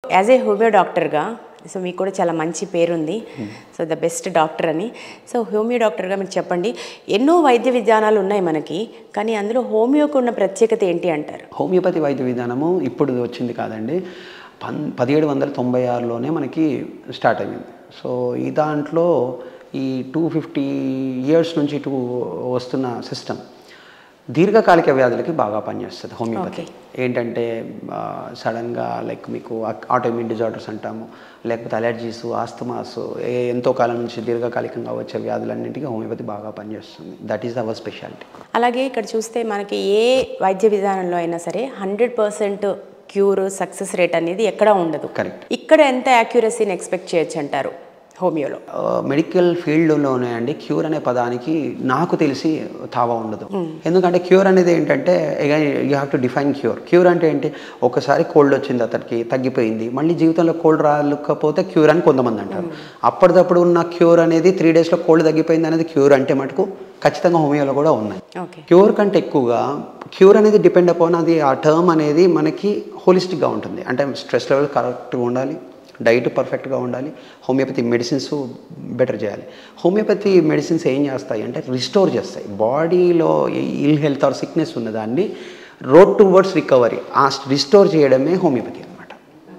As a homeo డాక్టర్గా so మీకు కూడా చాలా మంచి పేరుంది సో ద బెస్ట్ డాక్టర్ అని సో హోమియో డాక్టర్గా మీరు చెప్పండి ఎన్నో వైద్య విధానాలు ఉన్నాయి మనకి కానీ అందులో హోమియోకు ఉన్న ప్రత్యేకత ఏంటి అంటారు హోమియోపతి వైద్య విధానము ఇప్పుడు వచ్చింది కాదండి పన్ పదిహేడు వందల తొంభై ఆరులోనే మనకి స్టార్ట్ అయింది సో ఈ దాంట్లో ఈ టూ ఫిఫ్టీ ఇయర్స్ నుంచి టూ వస్తున్న సిస్టమ్ దీర్ఘకాలిక వ్యాధులకి బాగా పనిచేస్తుంది హోమియోపతి ఏంటంటే సడన్గా లైక్ మీకు ఆటోమిన్ డిజార్డర్స్ అంటాము లేకపోతే అలర్జీస్ ఆస్తమాస్ ఎంతో కాలం నుంచి దీర్ఘకాలికంగా వచ్చే వ్యాధులన్నింటికీ హోమియోపతి బాగా పనిచేస్తుంది దట్ ఈస్ అవర్ స్పెషాలిటీ అలాగే ఇక్కడ చూస్తే మనకి ఏ వైద్య విధానంలో అయినా సరే hundred percent cure success rate అనేది ఎక్కడా ఉండదు కరెక్ట్ ఇక్కడ ఎంత యాక్యురసీని ఎక్స్పెక్ట్ చేయొచ్చు అంటారు హోమియోలో మెడికల్ ఫీల్డ్లోనే అండి క్యూర్ అనే పదానికి నాకు తెలిసి తావా ఉండదు ఎందుకంటే క్యూర్ అనేది ఏంటంటే you have to define cure cure అంటే ఏంటి ఒకసారి కోల్డ్ వచ్చింది అతనికి తగ్గిపోయింది మళ్ళీ జీవితంలో కోల్డ్ రాలేకపోతే క్యూర్ అని కొంతమంది అంటారు అప్పటిదప్పుడు ఉన్న క్యూర్ అనేది త్రీ డేస్లో కోల్డ్ తగ్గిపోయింది అనేది క్యూర్ అంటే మటుకు ఖచ్చితంగా హోమియోలో కూడా ఉన్నాయి ఓకే క్యూర్ కంటే ఎక్కువగా క్యూర్ అనేది డిపెండ్ అపాన్ అది ఆ టర్మ్ అనేది మనకి హోలిస్టిక్గా ఉంటుంది అంటే స్ట్రెస్ లెవెల్ కరెక్ట్గా ఉండాలి డైట్ పర్ఫెక్ట్గా ఉండాలి హోమియోపతి మెడిసిన్స్ బెటర్ చేయాలి హోమియోపతి మెడిసిన్స్ ఏం చేస్తాయి అంటే రిస్టోర్ చేస్తాయి బాడీలో ఇల్ హెల్త్ ఆర్ సిక్నెస్ ఉన్నదాన్ని రోడ్ టువర్డ్స్ రికవరీ ఆ రిస్టోర్ చేయడమే హోమియోపతి అనమాట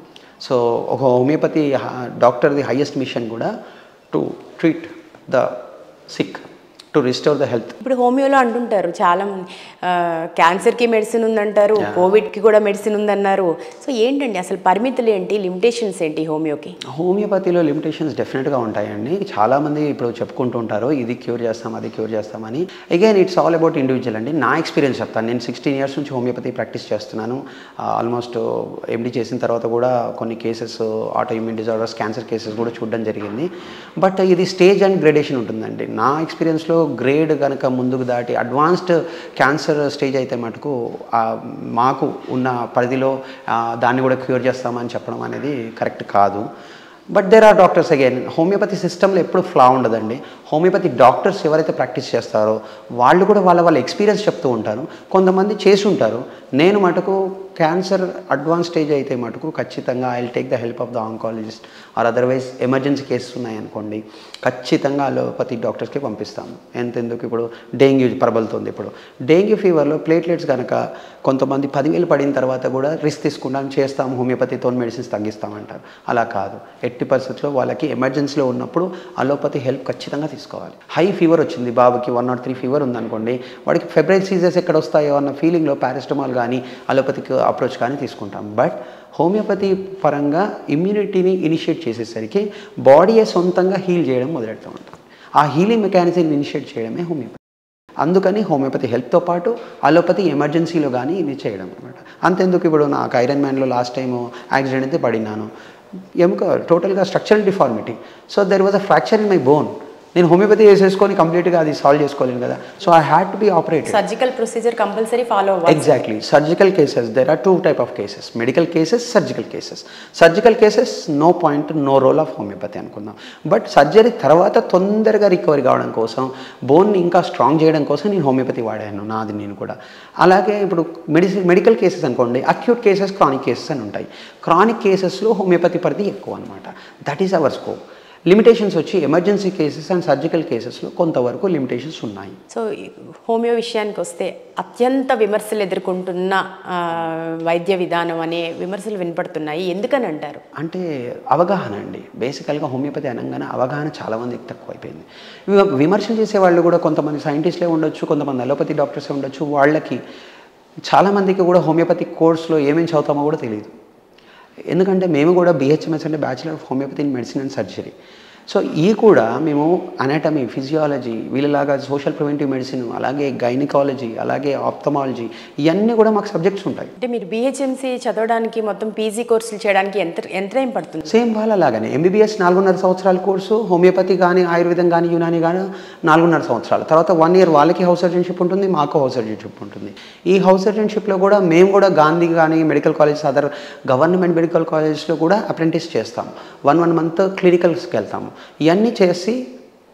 సో ఒక హోమియోపతి డాక్టర్ది హైయెస్ట్ మిషన్ కూడా to treat the sick to restore the health ఇప్పుడు హోమియోలో అంటుంటారు చాలా మంది ఆ, క్యాన్సర్కి మెడిసిన్ ఉందంటారు కోవిడ్కి కూడా మెడిసిన్ ఉందన్నారు సో ఏంటండి అసలు పరిమితులు ఏంటి లిమిటేషన్స్ ఏంటి హోమియోకి హోమియోపతిలో లిమిటేషన్స్ డెఫినెట్గా ఉంటాయండి చాలామంది ఇప్పుడు చెప్పుకుంటూ ఉంటారు ఇది క్యూర్ చేస్తాం అది క్యూర్ చేస్తామని again it's all about individual అండి నా ఎక్స్పీరియన్స్ చెప్తాను నేను సిక్స్టీన్ ఇయర్స్ నుంచి హోమియోపతి ప్రాక్టీస్ చేస్తున్నాను ఆల్మోస్ట్ ఎండి చేసిన తర్వాత కూడా కొన్ని cases autoimmune disorders cancer cases కూడా చూడడం జరిగింది బట్ ఇది స్టేజ్ అండ్ గ్రేడేషన్ ఉంటుందండి నా ఎక్స్పీరియన్స్లో గ్రేడ్ కనుక ముందుకు దాటి అడ్వాన్స్డ్ క్యాన్సర్ స్టేజ్ అయితే మటుకు ఆ, మాకు ఉన్న పరిధిలో ఆ, దాన్ని కూడా క్యూర్ చేస్తామని చెప్పడం అనేది కరెక్ట్ కాదు but there are doctors again homeopathy సిస్టంలో ఎప్పుడు ఫ్లా ఉండదండి హోమియోపతి డాక్టర్స్ ఎవరైతే ప్రాక్టీస్ చేస్తారో వాళ్ళు కూడా వాళ్ళ వాళ్ళ ఎక్స్పీరియన్స్ చెప్తూ ఉంటారు కొంతమంది చేసి ఉంటారు నేను మటుకు క్యాన్సర్ అడ్వాన్స్ స్టేజ్ అయితే మటుకు ఖచ్చితంగా I will take the help of the oncologist or otherwise emergency cases ఉన్నాయనుకోండి ఖచ్చితంగా అలోపతి డాక్టర్స్కి పంపిస్తాము ఎంతెందుకు ఇప్పుడు డెంగ్యూ ప్రబలుతుంది ఇప్పుడు డెంగ్యూ ఫీవర్లో ప్లేట్లెట్స్ కనుక కొంతమంది పదివేలు పడిన తర్వాత కూడా రిస్క్ తీసుకుంటాం చేస్తాం హోమియోపతితో మెడిసిన్స్ తగ్గిస్తామంటారు అలా కాదు ఎట్టి పరిస్థితుల్లో వాళ్ళకి ఎమర్జెన్సీలో ఉన్నప్పుడు అలోపతి హెల్ప్ ఖచ్చితంగా తీసుకోవాలి హై ఫీవర్ వచ్చింది బాబుకి వన్ నాట్ త్రీ ఫీవర్ ఉందనుకోండి వాడికి ఫెబ్రైల్ సీజర్స్ ఎక్కడ వస్తాయో అన్న ఫీలింగ్లో పారాసిటమాల్ కానీ అలోపతిక్ అప్రోచ్ కానీ తీసుకుంటాం బట్ హోమియోపతి పరంగా ఇమ్యూనిటీని ఇనిషియేట్ చేసేసరికి బాడీయే సొంతంగా హీల్ చేయడం మొదలెడుతూ ఉంటుంది ఆ హీలింగ్ మెకానిజం ఇనిషియేట్ చేయడమే హోమియోపతి అందుకని హోమియోపతి హెల్త్తో పాటు అలోపతి ఎమర్జెన్సీలో కానీ ఇది చేయడం అనమాట అంతెందుకు ఇప్పుడు నాకు ఐరన్ మ్యాన్లో లాస్ట్ టైం యాక్సిడెంట్ అయితే పడినాను ఎముక టోటల్గా structural deformity so there was a fracture in my bone నేను హోమియోపతి వేసేసుకొని కంప్లీట్గా అది సాల్వ్ చేసుకోలేను కదా so I had to be operated surgical procedure compulsory follow అవ్వాలి exactly surgical cases there are two type of cases medical cases surgical cases surgical cases no point no role of homeopathy అనుకుందాం but surgery తర్వాత తొందరగా recovery కావడం కోసం బోన్ని ఇంకా strong చేయడం కోసం నేను హోమియోపతి వాడాను నాది నేను కూడా అలాగే ఇప్పుడు మెడిసిన్ మెడికల్ కేసెస్ అనుకోండి అక్యూట్ కేసెస్ క్రానిక్ కేసెస్ అని ఉంటాయి క్రానిక్ కేసెస్లో హోమియోపతి పరిధి ఎక్కువ అనమాట that is our scope limitations వచ్చి ఎమర్జెన్సీ కేసెస్ అండ్ సర్జికల్ కేసెస్లో కొంతవరకు లిమిటేషన్స్ ఉన్నాయి సో ఈ హోమియో విషయానికి వస్తే అత్యంత విమర్శలు ఎదుర్కొంటున్న ఆ, వైద్య విధానం అనే విమర్శలు వినపడుతున్నాయి ఎందుకని అంటారు అంటే అవగాహన అండి బేసికల్గా హోమియోపతి అనగానే అవగాహన చాలామందికి తక్కువైపోయింది వి- విమర్శలు చేసే వాళ్ళు కూడా కొంతమంది సైంటిస్టులే ఉండొచ్చు కొంతమంది అలోపతి డాక్టర్సే ఉండొచ్చు వాళ్ళకి చాలామందికి కూడా హోమియోపతి కోర్స్లో ఏమేమి చదువుతామో కూడా తెలియదు ఎందుకంటే మేము కూడా బిహెచ్ఎంఎస్ అంటే bachelor of homeopathy in medicine and surgery so ఈ కూడా మేము అనాటమీ ఫిజియాలజీ వీళ్ళలాగా సోషల్ ప్రివెంటివ్ మెడిసిన్ అలాగే గైనకాలజీ అలాగే ఆప్థమాలజీ ఇవన్నీ కూడా మాకు సబ్జెక్ట్స్ ఉంటాయి అంటే మీరు బిహెచ్ఎంసీ చదవడానికి మొత్తం పీజీ కోర్సులు చేయడానికి ఎంత ఎంత టైం పడుతుంది సేమ్ వాళ్ళలాగానే ఎంబీబీఎస్ నాలుగున్నర సంవత్సరాల కోర్సు హోమియోపతి కానీ ఆయుర్వేదం కానీ యునాని కానీ నాలుగున్నర సంవత్సరాలు తర్వాత వన్ ఇయర్ వాళ్ళకి హౌస్ సర్జన్షిప్ ఉంటుంది మాకు హౌస్ సర్జన్షిప్ ఉంటుంది ఈ హౌస్ సర్జన్షిప్లో కూడా మేము కూడా గాంధీ కానీ medical college other government medical కాలేజ్లో కూడా అప్రెంటిస్ చేస్తాం వన్ వన్ మంత్ క్లినికల్స్కి వెళ్తాము ఇవన్నీ చేసి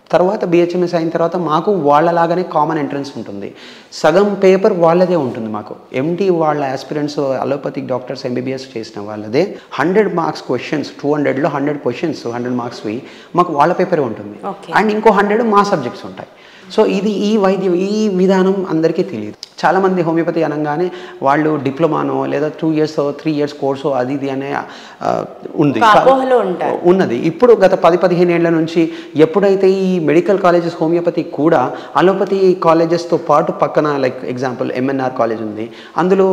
తర్వాత బిహెచ్ఎంఎస్ అయిన తర్వాత మాకు వాళ్ళలాగానే కామన్ ఎంట్రన్స్ ఉంటుంది సగం పేపర్ వాళ్ళదే ఉంటుంది మాకు ఎండి వాళ్ళ ఆస్పిరెంట్స్ అలోపతిక్ డాక్టర్స్ ఎంబీబీఎస్ చేసిన వాళ్ళదే హండ్రెడ్ మార్క్స్ క్వశ్చన్స్ టూ హండ్రెడ్లో హండ్రెడ్ క్వశ్చన్స్ హండ్రెడ్ మార్క్స్వి మాకు వాళ్ళ పేపరే ఉంటుంది Okay. అండ్ ఇంకో హండ్రెడ్ మా సబ్జెక్ట్స్ ఉంటాయి సో ఇది ఈ వైద్యం ఈ విధానం అందరికీ తెలియదు చాలామంది హోమియోపతి అనగానే వాళ్ళు డిప్లొమానో లేదా two years three years course అది ఇది అనే ఆ, ఉంది ఒక అపోహలో ఉంటారు. ఉన్నది ఇప్పుడు గత పది పదిహేను ఏళ్ల నుంచి ఎప్పుడైతే ఈ మెడికల్ కాలేజెస్ హోమియోపతి కూడా అలోపతి కాలేజెస్తో పాటు పక్కన లైక్ ఎగ్జాంపుల్ ఎంఎన్ఆర్ కాలేజ్ ఉంది అందులో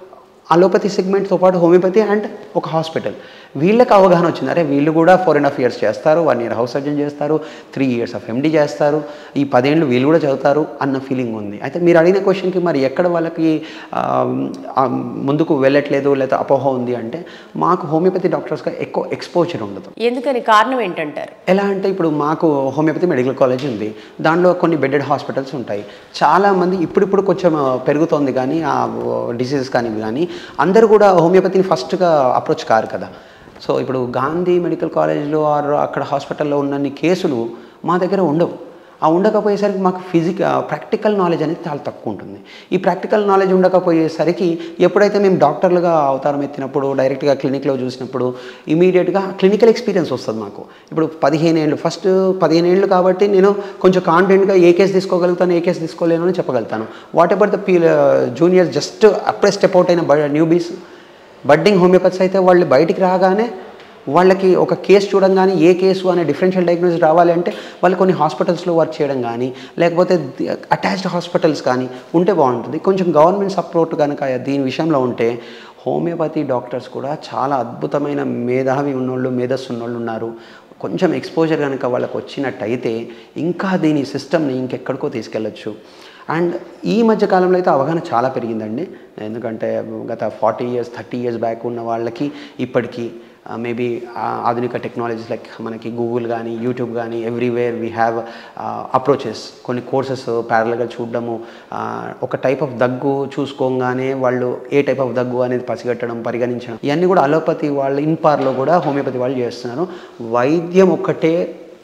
అలోపతి సెగ్మెంట్తో పాటు హోమియోపతి అండ్ ఒక హాస్పిటల్ వీళ్ళకి అవగాహన వచ్చింది అరే వీళ్ళు కూడా ఫోర్ అండ్ హాఫ్ ఇయర్స్ చేస్తారు వన్ ఇయర్ హౌస్ సర్జన్ చేస్తారు త్రీ ఇయర్స్ ఆఫ్ ఎండి చేస్తారు ఈ పదేళ్ళు వీళ్ళు కూడా చదువుతారు అన్న ఫీలింగ్ ఉంది అయితే మీరు అడిగిన క్వశ్చన్కి మరి ఎక్కడ వాళ్ళకి ఆ, ఆ, ముందుకు వెళ్ళట్లేదు లేదా అపోహ ఉంది అంటే మాకు హోమియోపతి డాక్టర్స్గా ఎక్కువ ఎక్స్పోజర్ ఉండదు ఎందుకని కారణం ఏంటంటారు ఎలా అంటే ఇప్పుడు మాకు హోమియోపతి మెడికల్ కాలేజ్ ఉంది దాంట్లో కొన్ని బెడెడ్ హాస్పిటల్స్ ఉంటాయి చాలామంది ఇప్పుడిప్పుడు కొంచెం ఆ, పెరుగుతోంది కానీ ఆ డిసీజెస్ కానీ ఇవి కానీ అందరూ కూడా హోమియోపతిని ఫస్ట్గా అప్రోచ్ కారు కదా సో ఇప్పుడు గాంధీ మెడికల్ కాలేజ్లో ఆర్ అక్కడ హాస్పిటల్లో ఉన్నన్ని కేసులు మా దగ్గర ఉండవు ఆ ఉండకపోయేసరికి మాకు ఫిజిక్ ప్రాక్టికల్ నాలెడ్జ్ అనేది చాలా తక్కువ ఉంటుంది ఈ ప్రాక్టికల్ నాలెడ్జ్ ఉండకపోయేసరికి ఎప్పుడైతే మేము డాక్టర్లుగా అవతారం ఎత్తినప్పుడు డైరెక్ట్గా క్లినిక్లో చూసినప్పుడు ఇమీడియట్గా క్లినికల్ ఎక్స్పీరియన్స్ వస్తుంది మాకు ఇప్పుడు పదిహేను ఏళ్ళు ఫస్ట్ పదిహేను ఏళ్ళు కాబట్టి నేను కొంచెం కాన్ఫిడెంట్గా ఏ కేసు తీసుకోగలుగుతాను ఏ కేసు తీసుకోలేను అని చెప్పగలుగుతాను వాట్ ఎవర్ ద పీ జూనియర్స్ జస్ట్ అప్పుడే స్టెప్ అవుట్ అయిన న్యూ బీస్ బడ్డింగ్ హోమియోపతిస్ అయితే వాళ్ళు బయటికి రాగానే వాళ్ళకి ఒక కేసు చూడంగానే ఏ కేసు అనే డిఫరెన్షియల్ డయాగ్నోసిస్ రావాలి అంటే వాళ్ళు కొన్ని హాస్పిటల్స్లో వర్క్ చేయడం కానీ లేకపోతే అటాచ్డ్ హాస్పిటల్స్ కానీ ఉంటే బాగుంటుంది కొంచెం గవర్నమెంట్ సపోర్ట్ కనుక దీని విషయంలో ఉంటే హోమియోపతి డాక్టర్స్ కూడా చాలా అద్భుతమైన మేధావి ఉన్నోళ్ళు మేధస్సు ఉన్నోళ్ళు ఉన్నారు కొంచెం ఎక్స్పోజర్ కనుక వాళ్ళకి వచ్చినట్టయితే ఇంకా దీని సిస్టమ్ని ఇంకెక్కడికో తీసుకెళ్ళచ్చు అండ్ ఈ మధ్య కాలంలో అయితే అవగాహన చాలా పెరిగిందండి ఎందుకంటే గత forty years thirty years back ఉన్న వాళ్ళకి ఇప్పటికీ మేబీ ఆధునిక టెక్నాలజీస్ లైక్ మనకి గూగుల్ కానీ యూట్యూబ్ కానీ ఎవ్రీవేర్ వీ హ్యావ్ అప్రోచెస్ కొన్ని కోర్సెస్ ప్యారల్గా చూడడము ఆ, ఒక టైప్ ఆఫ్ దగ్గు చూసుకోగానే వాళ్ళు ఏ టైప్ ఆఫ్ దగ్గు అనేది పసిగట్టడం పరిగణించడం ఇవన్నీ కూడా అలోపతి వాళ్ళు ఇన్పార్లో కూడా హోమియోపతి వాళ్ళు చేస్తున్నారు వైద్యం ఒక్కటే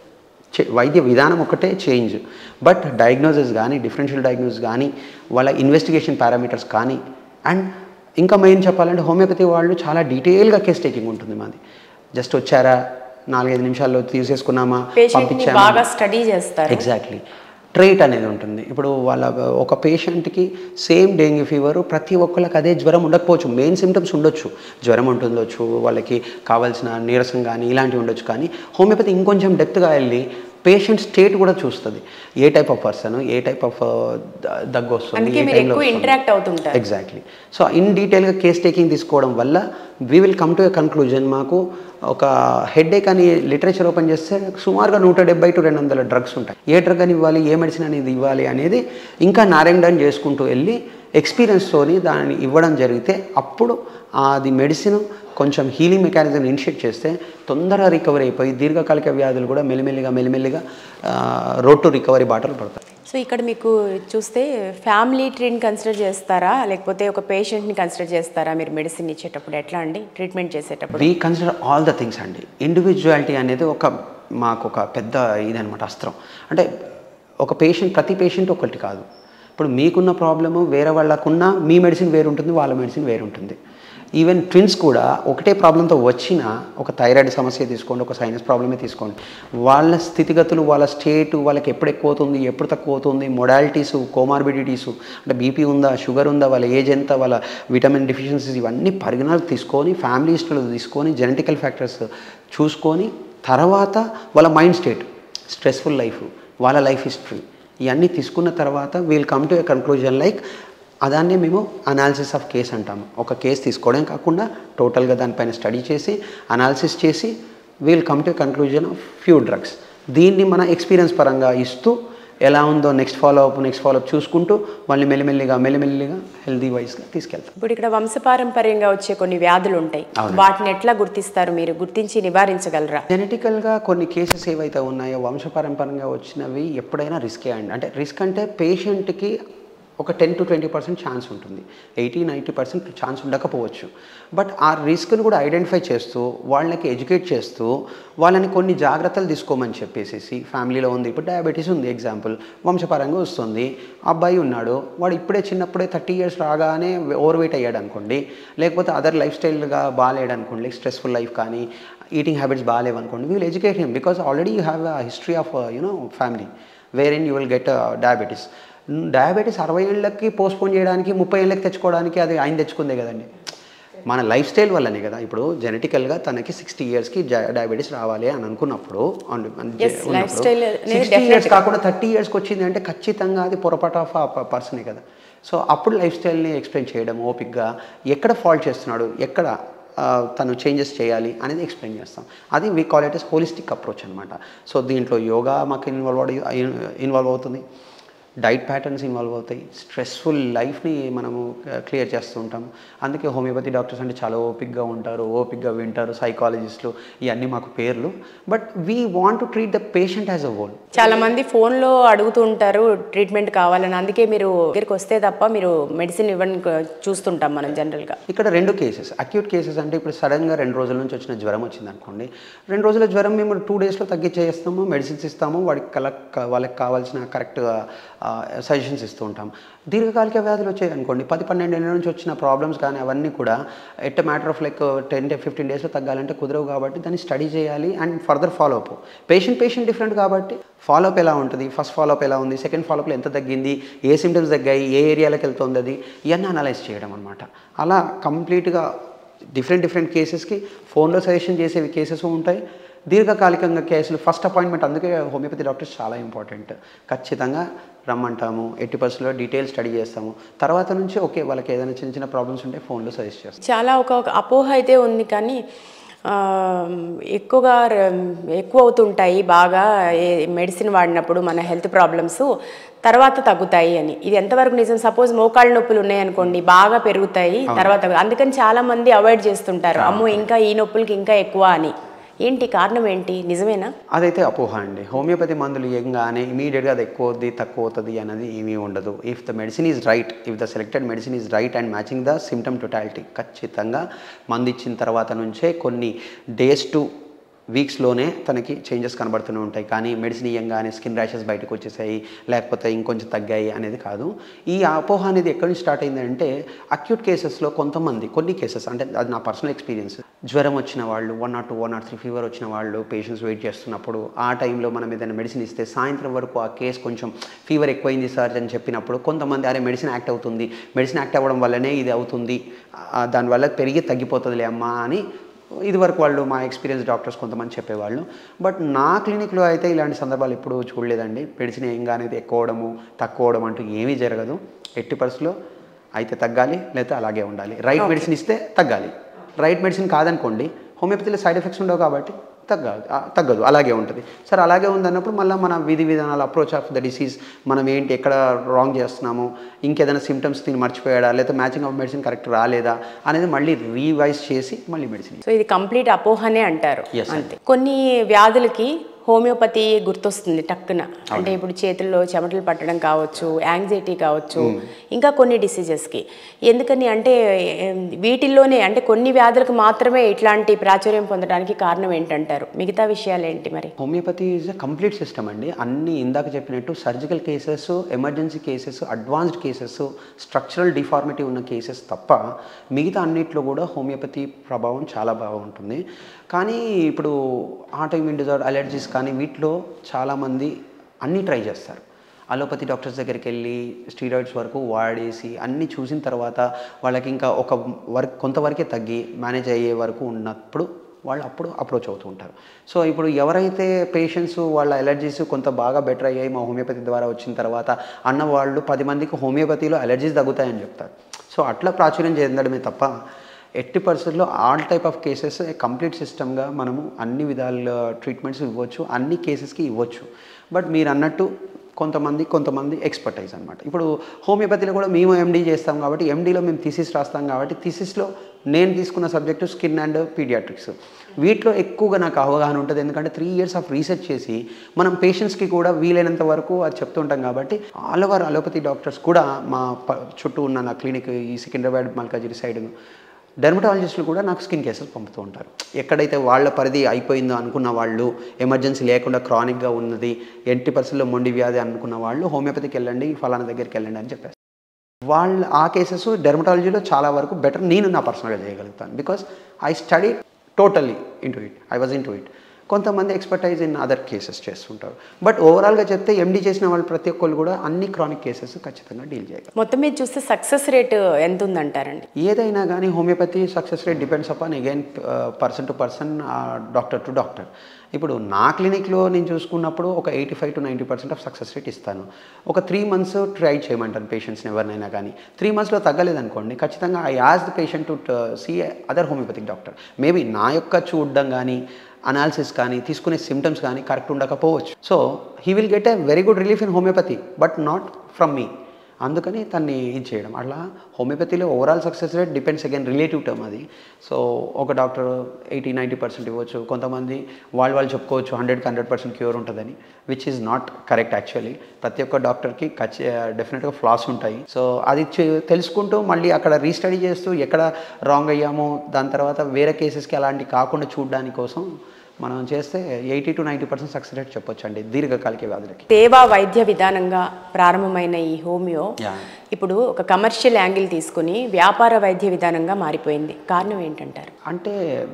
చే- వైద్య విధానం ఒకటే చేంజ్ బట్ డయాగ్నోసిస్ కానీ డిఫరెన్షియల్ డయాగ్నోసిస్ కానీ వాళ్ళ ఇన్వెస్టిగేషన్ పారామీటర్స్ కానీ అండ్ ఇంకా మెయిన్ చెప్పాలంటే హోమియోపతి వాళ్ళు చాలా డీటెయిల్గా కేస్ టేకింగ్ ఉంటుంది మాది జస్ట్ వచ్చారా నాలుగైదు నిమిషాల్లో తీసేసుకున్నామా పేషెంట్ని పంపించామా బాగా స్టడీ చేస్తారు ఎగ్జాక్ట్లీ ట్రేట్ అనేది ఉంటుంది ఇప్పుడు వాళ్ళ ఒక పేషెంట్కి సేమ్ డెంగ్యూ ఫీవర్ ప్రతి ఒక్కళ్ళకి అదే జ్వరం ఉండకపోవచ్చు మెయిన్ సిమ్టమ్స్ ఉండొచ్చు జ్వరం ఉంటుండొచ్చు వాళ్ళకి కావాల్సిన నీరసం కానీ ఇలాంటివి ఉండొచ్చు కానీ హోమియోపతి ఇంకొంచెం డెప్త్గా వెళ్ళి పేషెంట్ స్టేట్ కూడా చూస్తుంది ఏ టైప్ ఆఫ్ పర్సన్ ఏ టైప్ ఆఫ్ దగ్గు వస్తుంది అందుకే ఏ మీరు టైంలో ఎక్కువ వస్తుంది. ఇంటరాక్ట్ అవుతుంటారు ఎగ్జాక్ట్లీ సో ఇన్ డీటెయిల్గా కేస్ టేకింగ్ తీసుకోవడం వల్ల we will come to a conclusion మాకు ఒక హెడేక్ అని లిటరేచర్ ఓపెన్ చేస్తే సుమారుగా నూట డెబ్బై టు రెండు వందల డ్రగ్స్ ఉంటాయి ఏ డ్రగ్ అని ఇవ్వాలి ఏ మెడిసిన్ అనేది ఇవ్వాలి అనేది ఇంకా నారాయణ డౌన్ చేసుకుంటూ వెళ్ళి ఎక్స్పీరియన్స్తోని దాన్ని ఇవ్వడం జరిగితే అప్పుడు అది మెడిసిన్ కొంచెం హీలింగ్ మెకానిజం ఇనిషియేట్ చేస్తే తొందరగా రికవరీ అయిపోయి దీర్ఘకాలిక వ్యాధులు కూడా మెల్లిమెల్లిగా మెల్లిమెల్లిగా రోడ్ టు రికవరీ బాటలు పడతాయి సో ఇక్కడ మీకు చూస్తే ఫ్యామిలీ ట్రీని కన్సిడర్ చేస్తారా లేకపోతే ఒక పేషెంట్ని కన్సిడర్ చేస్తారా మీరు మెడిసిన్ ఇచ్చేటప్పుడు ఎట్లా అండి ట్రీట్మెంట్ చేసేటప్పుడు we consider all the things అండి ఇండివిజువాలిటీ అనేది ఒక మాకు ఒక పెద్ద ఇదనమాట అస్త్రం అంటే ఒక పేషెంట్ ప్రతి పేషెంట్ ఒకటి కాదు ఇప్పుడు మీకున్న ప్రాబ్లము వేరే వాళ్ళకున్న మీ మెడిసిన్ వేరు ఉంటుంది వాళ్ళ మెడిసిన్ వేరు ఉంటుంది ఈవెన్ ట్విన్స్ కూడా ఒకటే ప్రాబ్లంతో వచ్చిన ఒక థైరాయిడ్ సమస్య తీసుకోండి ఒక సైనస్ ప్రాబ్లమే తీసుకోండి వాళ్ళ స్థితిగతులు వాళ్ళ స్టేట్ వాళ్ళకి ఎప్పుడు ఎక్కువ అవుతుంది ఎప్పుడు తక్కువ అవుతుంది మొడాలిటీస్ కోమార్బిడిటీస్ అంటే బీపీ ఉందా షుగర్ ఉందా వాళ్ళ ఏజ్ ఎంత వాళ్ళ విటమిన్ డిఫిషియన్సీస్ ఇవన్నీ పరిగణనకు తీసుకొని ఫ్యామిలీ హిస్టరీలో తీసుకొని జెనెటికల్ ఫ్యాక్టర్స్ చూసుకొని తర్వాత వాళ్ళ మైండ్ స్టేట్ స్ట్రెస్ఫుల్ లైఫ్ వాళ్ళ లైఫ్ హిస్టరీ ఇవన్నీ తీసుకున్న తర్వాత we'll come to a conclusion like అదాన్నే మేము అనాలిసిస్ ఆఫ్ కేస్ అంటాము ఒక కేసు తీసుకోవడం కాకుండా టోటల్గా దానిపైన స్టడీ చేసి అనాలిసిస్ చేసి we'll come to conclusion of few drugs దీన్ని మన ఎక్స్పీరియన్స్ పరంగా ఇస్తూ ఎలా ఉందో next follow up next follow up చూసుకుంటూ వాళ్ళని మెల్లిమెల్లిగా మెల్లిమెల్లిగా హెల్దీ వైస్గా తీసుకెళ్తాం ఇప్పుడు ఇక్కడ వంశపారంపర్యంగా వచ్చే కొన్ని వ్యాధులు ఉంటాయి వాటిని ఎట్లా గుర్తిస్తారు మీరు గుర్తించి నివారించగలరా జెనెటికల్గా కొన్ని కేసెస్ ఏవైతే ఉన్నాయో వంశపారంపరంగా వచ్చినవి ఎప్పుడైనా రిస్కే అండి అంటే రిస్క్ అంటే పేషెంట్కి ఒక ten to twenty percent chance ఉంటుంది ఎయిటీ నైంటీ పర్సెంట్ ఛాన్స్ ఉండకపోవచ్చు బట్ ఆ రిస్క్ను కూడా ఐడెంటిఫై చేస్తూ వాళ్ళకి ఎడ్యుకేట్ చేస్తూ వాళ్ళని కొన్ని జాగ్రత్తలు తీసుకోమని చెప్పేసి ఫ్యామిలీలో ఉంది ఇప్పుడు డయాబెటీస్ ఉంది ఎగ్జాంపుల్ వంశపరంగా వస్తుంది అబ్బాయి ఉన్నాడు వాడు ఇప్పుడే చిన్నప్పుడే థర్టీ ఇయర్స్ రాగానే ఓవర్ వెయిట్ అయ్యాడు అనుకోండి లేకపోతే అదర్ లైఫ్ స్టైల్గా బాగాలేడు అనుకోండి లైక్ స్ట్రెస్ఫుల్ లైఫ్ కానీ ఈటింగ్ హ్యాబిట్స్ బాగాలేవు అనుకోండి we will educate him because already you have a history of you know family where in you will get diabetes diabetes అరవై ఏళ్ళకి పోస్ట్పోన్ చేయడానికి ముప్పై ఏళ్ళకి తెచ్చుకోవడానికి అది ఆయన తెచ్చుకుందే కదండి మన లైఫ్ స్టైల్ వల్లనే కదా ఇప్పుడు జెనెటికల్గా తనకి సిక్స్టీ ఇయర్స్కి డయాబెటీస్ రావాలి అని అనుకున్నప్పుడు Yes, lifestyle అనేది సిక్స్టీ ఇయర్స్ కాకుండా థర్టీ ఇయర్స్కి వచ్చింది అంటే ఖచ్చితంగా అది పొరపాటు ఆఫ్ ఆ పర్సనే కదా సో అప్పుడు లైఫ్ స్టైల్ని ఎక్స్ప్లెయిన్ చేయడం ఓపిక్గా ఎక్కడ ఫాల్ట్ చేస్తున్నాడు ఎక్కడ ఆ, తను చేంజెస్ చేయాలి అనేది ఎక్స్ప్లెయిన్ చేస్తాం అది we call it as holistic approach అనమాట సో దీంట్లో యోగా మాకు ఇన్వాల్వ్ ఇన్వాల్వ్ అవుతుంది డైట్ ప్యాటర్న్స్ ఇన్వాల్వ్ అవుతాయి స్ట్రెస్ఫుల్ లైఫ్ని మనము క్లియర్ చేస్తూ ఉంటాం అందుకే హోమియోపతి డాక్టర్స్ అంటే చాలా ఓపిక్గా ఉంటారు ఓపిక్గా వింటారు సైకాలజిస్టులు ఇవన్నీ మాకు పేర్లు but we want to treat the patient as a whole చాలా మంది ఫోన్లో అడుగుతూ ఉంటారు ట్రీట్మెంట్ కావాలని అందుకే మీరు దగ్గరికి వస్తే తప్ప మీరు మెడిసిన్ ఇవ్వని చూస్తుంటాం మనం జనరల్గా ఇక్కడ రెండు కేసెస్ అక్యూట్ కేసెస్ అంటే ఇప్పుడు సడన్గా రెండు రోజుల నుంచి వచ్చిన జ్వరం వచ్చింది అనుకోండి రెండు రోజుల జ్వరం మేము టూ డేస్లో తగ్గించేస్తాము మెడిసిన్స్ ఇస్తాము వాడికి కల వాళ్ళకి కావాల్సిన కరెక్ట్ సజెషన్స్ ఇస్తూ ఉంటాం దీర్ఘకాలిక వ్యాధులు వచ్చాయి అనుకోండి పది పన్నెండు ఏళ్ళ నుంచి వచ్చిన ప్రాబ్లమ్స్ కానీ అవన్నీ కూడా at matter of like ten day fifteen డేస్లో తగ్గాలంటే కుదరవు కాబట్టి దాన్ని స్టడీ చేయాలి and further follow up patient patient different కాబట్టి ఫాలో అప్ ఎలా ఉంటుంది ఫస్ట్ ఫాలో అప్ ఎలా ఉంది సెకండ్ ఫాలో అప్లో ఎంత తగ్గింది ఏ సిమ్టమ్స్ తగ్గాయి ఏ ఏరియాలకు వెళ్తుంది అది ఇవన్నీ అనలైజ్ చేయడం అనమాట అలా కంప్లీట్గా డిఫరెంట్ డిఫరెంట్ కేసెస్కి ఫోన్లో సజెషన్ చేసేవి కేసెస్ ఉంటాయి దీర్ఘకాలికంగా కేసులు ఫస్ట్ అపాయింట్మెంట్ అందుకే హోమియోపతి డాక్టర్స్ చాలా ఇంపార్టెంట్ ఖచ్చితంగా రమ్మంటాము ఎట్టి పరిస్థితుల్లో డీటెయిల్ స్టడీ చేస్తాము తర్వాత నుంచి ఓకే వాళ్ళకి ఏదైనా చిన్న చిన్న ప్రాబ్లమ్స్ ఉంటే ఫోన్లో సజెస్ట్ చేస్తాం చాలా ఒక ఒక అపోహ అయితే ఉంది కానీ ఆ, ఎక్కువగా ర- ఎక్కువ అవుతుంటాయి బాగా మెడిసిన్ వాడినప్పుడు మన హెల్త్ ప్రాబ్లమ్స్ తర్వాత తగ్గుతాయి అని ఇది ఎంతవరకు నిజం సపోజ్ మోకాళ్ళ నొప్పులు ఉన్నాయనుకోండి బాగా పెరుగుతాయి తర్వాత తగ్గు- అందుకని చాలా మంది అవాయిడ్ చేస్తుంటారు అమ్మో ఇంకా ఈ నొప్పులకి ఇంకా ఎక్కువ అని ఏంటి కారణం ఏంటి నిజమేనా అదైతే అపోహ అండి హోమియోపతి మందులు ఏంగానే ఇమీడియట్గా అది ఎక్కువ అవుద్ది తక్కువ అవుతుంది అనేది ఏమీ ఉండదు if the medicine is right if the selected medicine is right and matching the symptom totality ఖచ్చితంగా మందు ఇచ్చిన తర్వాత నుంచే కొన్ని డేస్ టు వీక్స్లోనే తనకి చేంజెస్ కనబడుతూనే ఉంటాయి కానీ మెడిసిన్ ఇయ్యంగానే స్కిన్ ర్యాషెస్ బయటకు వచ్చేసాయి లేకపోతే ఇంకొంచెం తగ్గాయి అనేది కాదు ఈ అపోహ అనేది ఎక్కడి నుంచి స్టార్ట్ అయిందంటే అక్యూట్ కేసెస్లో కొంతమంది కొన్ని కేసెస్ అంటే అది నా పర్సనల్ ఎక్స్పీరియన్స్ జ్వరం వచ్చిన వాళ్ళు one not two one not three fever వచ్చిన వాళ్ళు పేషెంట్స్ వెయిట్ చేస్తున్నప్పుడు ఆ టైంలో మనం ఏదైనా మెడిసిన్ ఇస్తే సాయంత్రం వరకు ఆ కేసు కొంచెం ఫీవర్ ఎక్కువైంది సార్ అని చెప్పినప్పుడు కొంతమంది అరే మెడిసిన్ యాక్ట్ అవుతుంది మెడిసిన్ యాక్ట్ అవ్వడం వల్లనే ఇది అవుతుంది ఆ, దానివల్ల పెరిగి తగ్గిపోతుందిలే అమ్మా అని ఇదివరకు వాళ్ళు మా ఎక్స్పీరియన్స్ డాక్టర్స్ కొంతమంది చెప్పేవాళ్ళు బట్ నా క్లినిక్లో అయితే ఇలాంటి సందర్భాలు ఎప్పుడూ చూడలేదండి మెడిసిన్ ఏంగా అనేది ఎక్కువ అవడము తక్కువ అవడం అంటూ ఏమీ జరగదు ఎట్టి పరిస్థితిలో అయితే తగ్గాలి లేకపోతే అలాగే ఉండాలి రైట్ మెడిసిన్ ఇస్తే తగ్గాలి రైట్ మెడిసిన్ కాదనుకోండి హోమియోపతిలో సైడ్ ఎఫెక్ట్స్ ఉండవు కాబట్టి తగ్గదు ఆ, తగ్గదు అలాగే ఉంటుంది సరే అలాగే ఉందన్నప్పుడు మళ్ళీ మన విధి విధానాలు అప్రోచ్ ఆఫ్ ద డిసీజ్ మనం ఏంటి ఎక్కడ రాంగ్ చేస్తున్నాము ఇంకేదైనా సిమ్టమ్స్ దీన్ని మర్చిపోయాడా లేదా మ్యాచింగ్ ఆఫ్ మెడిసిన్ కరెక్ట్ రాలేదా అనేది మళ్ళీ రీవైజ్ చేసి మళ్ళీ మెడిసిన్ సో ఇది కంప్లీట్ అపోహనే అంటారు Yes, అంతే కొన్ని వ్యాధులకి హోమియోపతి గుర్తొస్తుంది టక్కున అంటే ఇప్పుడు చేతుల్లో చెమటలు పట్టడం కావచ్చు యాంగ్జైటీ కావచ్చు ఇంకా కొన్ని డిసీజెస్కి ఎందుకని అంటే ఏం, వీటిల్లోనే అంటే కొన్ని వ్యాధులకు మాత్రమే ఇట్లాంటి ప్రాచుర్యం పొందడానికి కారణం ఏంటంటారు మిగతా విషయాలు ఏంటి మరి homeopathy is a complete system అండి అన్ని ఇందాక చెప్పినట్టు surgical cases emergency cases advanced cases structural deformity ఉన్న కేసెస్ తప్ప మిగతా అన్నిట్లో కూడా హోమియోపతి ప్రభావం చాలా బాగుంటుంది కానీ ఇప్పుడు ఆటోఇమ్యూన్ డిజార్డర్ అలర్జీస్ కానీ వీటిలో చాలామంది అన్నీ ట్రై చేస్తారు అలోపతి డాక్టర్స్ దగ్గరికి వెళ్ళి స్టీరాయిడ్స్ వరకు వాడేసి అన్నీ చూసిన తర్వాత వాళ్ళకి ఇంకా ఒక వర్క్ కొంతవరకే తగ్గి మేనేజ్ అయ్యే వరకు ఉన్నప్పుడు వాళ్ళు అప్పుడు అప్రోచ్ అవుతూ ఉంటారు సో ఇప్పుడు ఎవరైతే పేషెంట్స్ వాళ్ళ ఎలర్జీస్ కొంత బాగా బెటర్ అయ్యాయి మా హోమియోపతి ద్వారా వచ్చిన తర్వాత అన్న వాళ్ళు పది మందికి హోమియోపతిలో ఎలర్జీస్ తగ్గుతాయని చెప్తారు సో అట్లా ప్రాచుర్యం చెందడమే తప్ప ఎట్టి పరిస్థితుల్లో all type of cases complete సిస్టమ్గా మనము అన్ని విధాల ట్రీట్మెంట్స్ ఇవ్వచ్చు అన్ని కేసెస్కి ఇవ్వచ్చు బట్ మీరు అన్నట్టు కొంతమంది కొంతమంది ఎక్స్పర్టైజ్ అనమాట ఇప్పుడు హోమియోపతిలో కూడా మేము ఎండీ చేస్తాం కాబట్టి ఎండీలో మేము థీసిస్ రాస్తాం కాబట్టి థీసిస్లో నేను తీసుకున్న సబ్జెక్టు స్కిన్ అండ్ పీడియాట్రిక్స్ వీటిలో ఎక్కువగా నాకు అవగాహన ఉంటుంది ఎందుకంటే త్రీ ఇయర్స్ ఆఫ్ రీసెర్చ్ చేసి మనం పేషెంట్స్కి కూడా వీలైనంత వరకు అది చెప్తుంటాం కాబట్టి ఆల్ ఓవర్ అలోపతి డాక్టర్స్ కూడా మా ప- చుట్టూ ఉన్న నా క్లినిక్ ఈ సికింద్రాబాద్ మల్కాజిరి సైడ్ డెర్మటాలజిస్టులు కూడా నాకు స్కిన్ కేసెస్ పంపుతూ ఉంటారు ఎక్కడైతే వాళ్ళ పరిధి అయిపోయిందో అనుకున్న వాళ్ళు ఎమర్జెన్సీ లేకుండా క్రానిక్గా ఉన్నది ఎట్టి పరిస్థితుల్లో మొండి వ్యాధి అనుకున్న వాళ్ళు హోమియోపతికి వెళ్ళండి ఫలానా దగ్గరికి వెళ్ళండి అని చెప్పేసి వాళ్ళ ఆ కేసెస్ డెర్మటాలజీలో చాలా వరకు బెటర్ నేను నా పర్సనల్గా చేయగలుగుతాను because I study totally into it I was into it కొంతమంది ఎక్స్పర్టైజ్ ఇన్ అదర్ కేసెస్ చేస్తుంటారు బట్ ఓవరాల్గా చెప్తే ఎండీ చేసిన వాళ్ళు ప్రతి ఒక్కరు కూడా అన్ని క్రానిక్ కేసెస్ ఖచ్చితంగా డీల్ చేయగలరు మొత్తం మీద చూస్తే సక్సెస్ రేట్ ఎంత ఉందంటారండి ఏదైనా కానీ homeopathy success rate depends upon again person to person doctor to doctor ఇప్పుడు నా క్లినిక్లో నేను చూసుకున్నప్పుడు ఒక eighty five to ninety percent of success rate ఇస్తాను ఒక త్రీ మంత్స్ ట్రై చేయమంటాను పేషెంట్స్ని ఎవరినైనా కానీ త్రీ మంత్స్లో తగ్గలేదనుకోండి ఖచ్చితంగా I as the patient to see other homeopathic doctor maybe నా యొక్క చూడడం కానీ అనాలిసిస్ కానీ తీసుకునే సిమ్టమ్స్ కానీ కరెక్ట్ ఉండకపోవచ్చు so he will get a very good relief in homeopathy but not from me అందుకని తన్ని ఇది చేయడం అట్లా హోమియోపతిలో overall success rate depends again relative term అది సో ఒక డాక్టర్ ఎయిటీ నైంటీ పర్సెంట్ ఇవ్వచ్చు కొంతమంది వాళ్ళు వాళ్ళు చెప్పుకోవచ్చు హండ్రెడ్కి హండ్రెడ్ పర్సెంట్ క్యూర్ ఉంటుందని which is not correct actually ప్రతి ఒక్క డాక్టర్కి ఖచ్చి డెఫినెట్గా ఫ్లాస్ ఉంటాయి సో అది చె- తెలుసుకుంటూ మళ్ళీ అక్కడ రీస్టడీ చేస్తూ ఎక్కడ రాంగ్ అయ్యామో దాని తర్వాత వేరే కేసెస్కి అలాంటి కాకుండా చూడడానికి కోసం మనం చేస్తే eighty to ninety percent success rate చెప్పొచ్చు అండి దీర్ఘకాలిక వ్యాధులకి సేవా వైద్య విధానంగా ప్రారంభమైన ఈ హోమియో Yeah. ఇప్పుడు ఒక కమర్షియల్ యాంగిల్ తీసుకుని వ్యాపార వైద్య విధానంగా మారిపోయింది కారణం ఏంటంటారు అంటే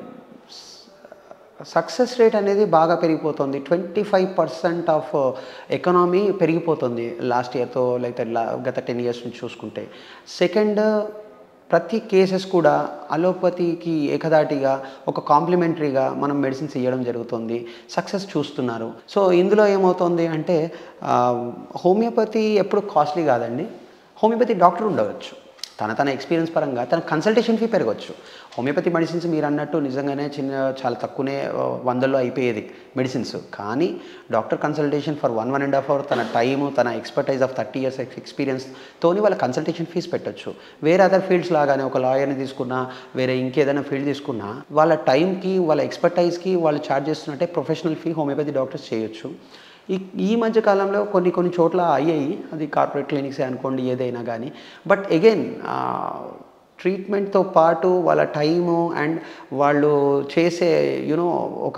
సక్సెస్ రేట్ అనేది బాగా పెరిగిపోతుంది twenty five percent of economy పెరిగిపోతుంది లాస్ట్ ఇయర్తో లేకపోతే లా- గత టెన్ ఇయర్స్ నుంచి చూసుకుంటే సెకండ్ ప్రతి కేసెస్ కూడా అలోపతికి ఏకదాటిగా ఒక కాంప్లిమెంటరీగా మనం మెడిసిన్స్ ఇవ్వడం జరుగుతుంది సక్సెస్ చూస్తున్నారు సో ఇందులో ఏమవుతుంది అంటే ఆ, హోమియోపతి ఎప్పుడు కాస్ట్లీ కాదండి హోమియోపతి డాక్టర్ ఉండవచ్చు తన తన ఎక్స్పీరియన్స్ పరంగా తన కన్సల్టేషన్ ఫీ పెరగవచ్చు హోమియోపతి మెడిసిన్స్ మీరు అన్నట్టు నిజంగానే చిన్న చాలా తక్కువనే ఆ, వందల్లో అయిపోయేది మెడిసిన్స్ కానీ doctor consultation for one one and half hour తన టైము తన expertise of thirty years experience తోని వాళ్ళ కన్సల్టేషన్ ఫీజు పెట్టొచ్చు వేరే అదర్ ఫీల్డ్స్ లాగానే ఒక లాయర్ని తీసుకున్నా వేరే ఇంకేదైనా ఫీల్డ్ తీసుకున్నా వాళ్ళ టైంకి వాళ్ళ ఎక్స్పర్టైజ్కి వాళ్ళు ఛార్జ్ చేస్తున్నట్టే ప్రొఫెషనల్ ఫీ హోమియోపతి డాక్టర్స్ చేయొచ్చు ఈ ఈ మధ్య కాలంలో కొన్ని కొన్ని చోట్ల అయ్యాయి అది కార్పొరేట్ క్లినిక్సే అనుకోండి ఏదైనా కానీ బట్ అగైన్ ట్రీట్మెంట్తో పాటు వాళ్ళ టైము అండ్ వాళ్ళు చేసే యూనో ఒక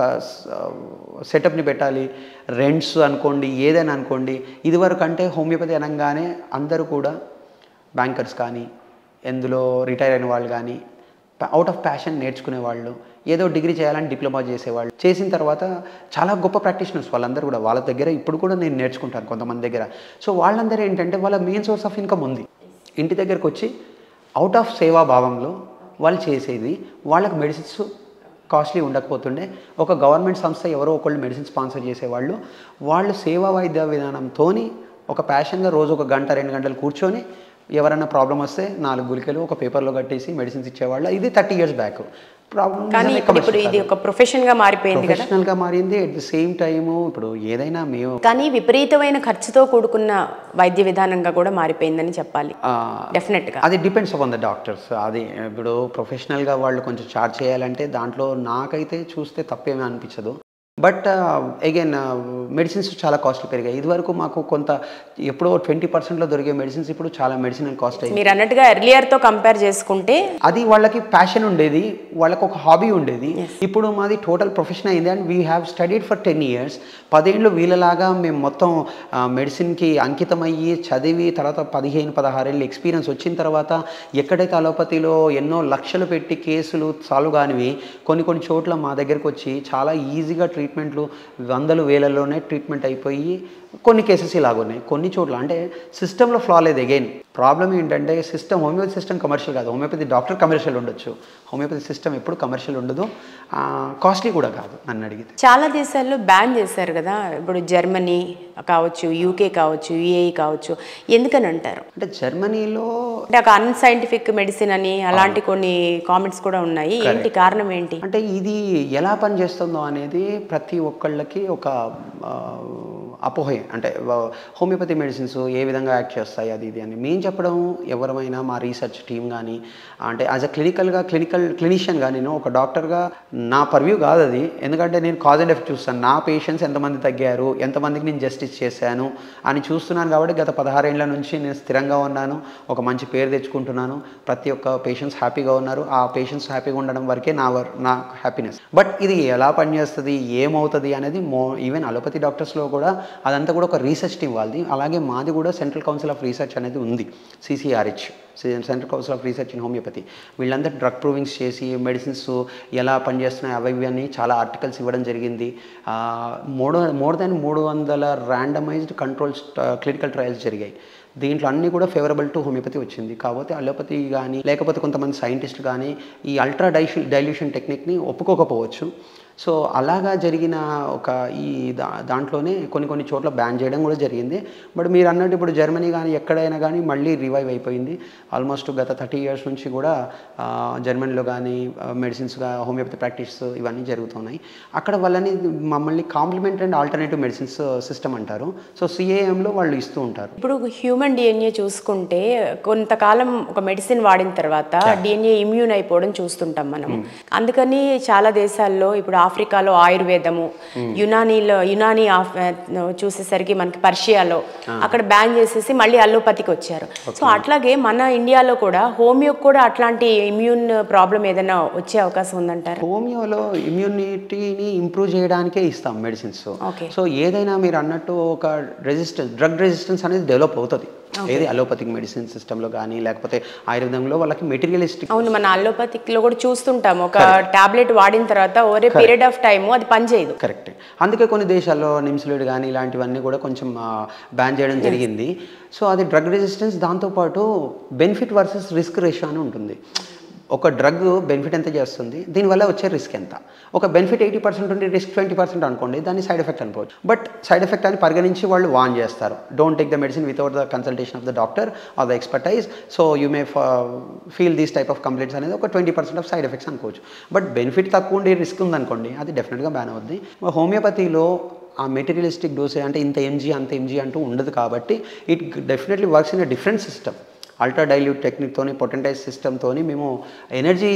సెటప్ని పెట్టాలి రెంట్స్ అనుకోండి ఏదైనా అనుకోండి ఇదివరకు అంటే హోమియోపతి అనగానే అందరూ కూడా బ్యాంకర్స్ కానీ ఎందులో రిటైర్ అయిన వాళ్ళు కానీ అవుట్ ఆఫ్ ప్యాషన్ నేర్చుకునే వాళ్ళు ఏదో డిగ్రీ చేయాలని డిప్లొమా చేసేవాళ్ళు చేసిన తర్వాత చాలా గొప్ప ప్రాక్టీషనర్స్ వాళ్ళందరూ కూడా వాళ్ళ దగ్గర ఇప్పుడు కూడా నేను నేర్చుకుంటాను కొంతమంది దగ్గర సో వాళ్ళందరూ ఏంటంటే వాళ్ళ మెయిన్ సోర్స్ ఆఫ్ ఇన్కమ్ ఉంది ఇంటి దగ్గరకు వచ్చి అవుట్ ఆఫ్ సేవా భావంలో వాళ్ళు చేసేది వాళ్ళకి మెడిసిన్స్ కాస్ట్లీ ఉండకపోతుండే ఒక గవర్నమెంట్ సంస్థ ఎవరో ఒకళ్ళు మెడిసిన్ స్పాన్సర్ చేసేవాళ్ళు వాళ్ళు సేవా వైద్య విధానంతో ఒక ప్యాషన్గా రోజు ఒక గంట రెండు గంటలు కూర్చొని ఎవరైనా ప్రాబ్లం వస్తే నాలుగు గులికలు ఒక పేపర్లో కట్టేసి మెడిసిన్స్ ఇచ్చేవాళ్ళు ఇది థర్టీ ఇయర్స్ బ్యాక్ ప్రాబ్లం కానీ ఇప్పుడు ఇప్పుడు ఇది ఒక ప్రొఫెషన్ గా మారిపోయింది కదా ప్రొఫెషనల్గా మారింది అట్ ది సేమ్ టైము ఇప్పుడు ఏదైనా మేము కానీ విపరీతమైన ఖర్చుతో కూడుకున్న వైద్య విధానంగా కూడా మారిపోయిందని చెప్పాలి ఆ, డెఫినెట్ గా అది డిపెండ్స్ అపాన్ ద డాక్టర్స్ అది ఇప్పుడు ప్రొఫెషనల్గా వాళ్ళు కొంచెం చార్జ్ చేయాలంటే దాంట్లో నాకైతే చూస్తే తప్పేమీ అనిపించదు బట్ అగైన్ మెడిసిన్స్ చాలా కాస్ట్లు పెరిగాయి ఇదివరకు మాకు కొంత ఎప్పుడో ట్వంటీ పర్సెంట్లో దొరికే మెడిసిన్స్ ఇప్పుడు చాలా మెడిసినల్ కాస్ట్ అయ్యింది మీరు అన్నట్టుగా ఎర్లియర్ తో కంపేర్ చేసుకుంటే అది వాళ్ళకి ప్యాషన్ ఉండేది వాళ్ళకి ఒక హాబీ ఉండేది ఇప్పుడు మాది టోటల్ ప్రొఫెషన్ అయింది and we have studied for ten years పదేళ్ళు వీళ్ళలాగా మేము మొత్తం మెడిసిన్కి అంకితమయ్యి చదివి తర్వాత పదిహేను పదహారేళ్ళు ఎక్స్పీరియన్స్ వచ్చిన తర్వాత ఎక్కడైతే అలోపతిలో ఎన్నో లక్షలు పెట్టి కేసులు సాల్వ్ కానివి కొన్ని కొన్ని చోట్ల మా దగ్గరకు వచ్చి చాలా ఈజీగా ట్రీట్మెంట్లు వందలు వేలల్లోనే ట్రీట్మెంట్ అయిపోయి కొన్ని కేసెస్ ఇలాగున్నాయి కొన్ని చోట్ల అంటే సిస్టంలో ఫ్లా లేదు అగైన్ ప్రాబ్లం ఏంటంటే సిస్టమ్ హోమియోపతి సిస్టమ్ కమర్షియల్ కాదు హోమియోపతి డాక్టర్ కమర్షియల్ ఉండొచ్చు హోమియోపతి సిస్టమ్ ఎప్పుడు కమర్షియల్ ఉండదు కాస్ట్లీ కూడా కాదు నన్ను అడిగితే చాలా దేశాల్లో బ్యాన్ చేశారు కదా ఇప్పుడు జర్మనీ కావచ్చు యూకే కావచ్చు యుఏఈ కావచ్చు ఎందుకని అంటారు అంటే జర్మనీలో అంటే ఒక అన్సైంటిఫిక్ మెడిసిన్ అని అలాంటి కొన్ని కామెంట్స్ కూడా ఉన్నాయి ఏంటి కారణం ఏంటి అంటే ఇది ఎలా పనిచేస్తుందో అనేది ప్రతి ఒక్కళ్ళకి ఒక ఆ, అపోహే అంటే హోమియోపతి మెడిసిన్స్ ఏ విధంగా యాక్ట్ చేస్తాయి అది ఇది అని మేము చెప్పడం ఎవరమైనా మా రీసెర్చ్ టీం కానీ అంటే యాజ్ అ క్లినికల్గా క్లినికల్ క్లినిషియన్గా నేను ఒక డాక్టర్గా నా పర్వ్యూ కాదు అది ఎందుకంటే నేను కాజ్ అండ్ ఎఫెక్ట్ చూస్తాను నా పేషెంట్స్ ఎంతమంది తగ్గారు ఎంతమందికి నేను జస్టిస్ చేశాను అని చూస్తున్నాను కాబట్టి గత పదహారేళ్ల నుంచి నేను స్థిరంగా ఉన్నాను ఒక మంచి పేరు తెచ్చుకుంటున్నాను ప్రతి ఒక్క పేషెంట్స్ హ్యాపీగా ఉన్నారు ఆ పేషెంట్స్ హ్యాపీగా ఉండడం వరకే నా వర్ నా హ్యాపీనెస్ బట్ ఇది ఎలా పనిచేస్తుంది ఏమవుతుంది అనేది మో ఈవెన్ అలోపతి డాక్టర్స్లో కూడా అదంతా కూడా ఒక రీసెర్చ్ టీం వాళ్ళది అలాగే మాది కూడా సెంట్రల్ కౌన్సిల్ ఆఫ్ రీసెర్చ్ అనేది ఉంది CCRH central council of research in homeopathy వీళ్ళందరూ డ్రగ్ ప్రూవింగ్స్ చేసి మెడిసిన్స్ ఎలా పనిచేస్తున్నాయి అవి ఇవి అని చాలా ఆర్టికల్స్ ఇవ్వడం జరిగింది ఆ, మూడు మోర్ దాన్ మూడు వందల ర్యాండమైజ్డ్ కంట్రోల్స్ క్లినికల్ ట్రయల్స్ జరిగాయి దీంట్లో అన్నీ కూడా ఫేవరబుల్ టు హోమియోపతి వచ్చింది కాకపోతే అలోపతి కానీ లేకపోతే కొంతమంది సైంటిస్టులు కానీ ఈ అల్ట్రా డైషన్ డైల్యూషన్ టెక్నిక్ని ఒప్పుకోకపోవచ్చు సో అలాగా జరిగిన ఒక ఈ దా దాంట్లోనే కొన్ని కొన్ని చోట్ల బ్యాన్ చేయడం కూడా జరిగింది బట్ మీరు అన్నట్టు ఇప్పుడు జర్మనీ కానీ ఎక్కడైనా కానీ మళ్ళీ రివైవ్ అయిపోయింది ఆల్మోస్ట్ గత థర్టీ ఇయర్స్ నుంచి కూడా ఆ, జర్మనీలో కానీ మెడిసిన్స్గా హోమియోపతి ప్రాక్టీస్ ఇవన్నీ జరుగుతున్నాయి అక్కడ వాళ్ళని మమ్మల్ని complement and alternative medicines system అంటారు సో సిఏఎంలో వాళ్ళు ఇస్తూ ఉంటారు ఇప్పుడు హ్యూమన్ డిఎన్ఏ చూసుకుంటే కొంతకాలం ఒక మెడిసిన్ వాడిన తర్వాత డిఎన్ఏ ఇమ్యూన్ అయిపోవడం చూస్తుంటాం మనం అందుకని చాలా దేశాల్లో ఇప్పుడు ఆఫ్రికాలో ఆయుర్వేదము యునానీలో యునానీ ఆఫ్ చూసేసరికి మనకి పర్షియాలో అక్కడ బ్యాన్ చేసేసి మళ్ళీ అల్లోపతికి వచ్చారు సో అట్లాగే మన ఇండియాలో కూడా హోమియోకి కూడా అట్లాంటి ఇమ్యూన్ ప్రాబ్లం ఏదైనా వచ్చే అవకాశం ఉందంటారా హోమియోలో ఇమ్యూనిటీని ఇంప్రూవ్ చేయడానికే ఇస్తాం మెడిసిన్స్ Okay. సో ఏదైనా మీరు అన్నట్టు ఒక రెసిస్టెన్స్ డ్రగ్ రెసిస్టెన్స్ అనేది డెవలప్ అవుతుంది ఏది అలోపతిక్ మెడిసిన్ సిస్టంలో కానీ లేకపోతే ఆయుర్వేదంలో వాళ్ళకి మెటీరియలిస్టిక్ అవును మన అల్లోపతిక్ లో కూడా చూస్తుంటాం ఒక టాబ్లెట్ వాడిన తర్వాత ఓరే పీరియడ్ ఆఫ్ టైము అది పనిచేయదు కరెక్ట్ అందుకే కొన్ని దేశాల్లో నిమ్స్లిడ్ కానీ ఇలాంటివన్నీ కూడా కొంచెం బ్యాన్ చేయడం జరిగింది సో అది డ్రగ్ రెసిస్టెన్స్ దాంతోపాటు బెనిఫిట్ వర్సెస్ రిస్క్ రేషియో అని ఉంటుంది ఒక డ్రగ్ బెనిఫిట్ ఎంత చేస్తుంది దీనివల్ల వచ్చే రిస్క్ ఎంత ఒక బెనిఫిట్ ఎయిటీ పర్సెంట్ ఉంటే రిస్క్ ట్వంటీ పర్సెంట్ అనుకోండి దాన్ని సైడ్ ఎఫెక్ట్ అనుకోవచ్చు బట్ సైడ్ ఎఫెక్ట్ అని పరిగణించి వాళ్ళు వాన్ చేస్తారు don't take the medicine without the consultation of the doctor or the expertise so you may feel these type of complaints అనేది ఒక twenty percent of side effects అనుకోవచ్చు but benefit తక్కువ ఉండే risk ఉందనుకోండి అది డెఫినెట్గా బ్యాన్ అవుద్ది హోమియోపతిలో ఆ మెటీరియలిస్టిక్ డోసేజ్ అంటే ఇంత ఎంజీ అంత ఎంజీ అంటూ ఉండదు కాబట్టి it definitely works in a different system ultra dilute టెక్నిక్తోని పొటెంటైజ్ సిస్టమ్తోని మేము ఎనర్జీ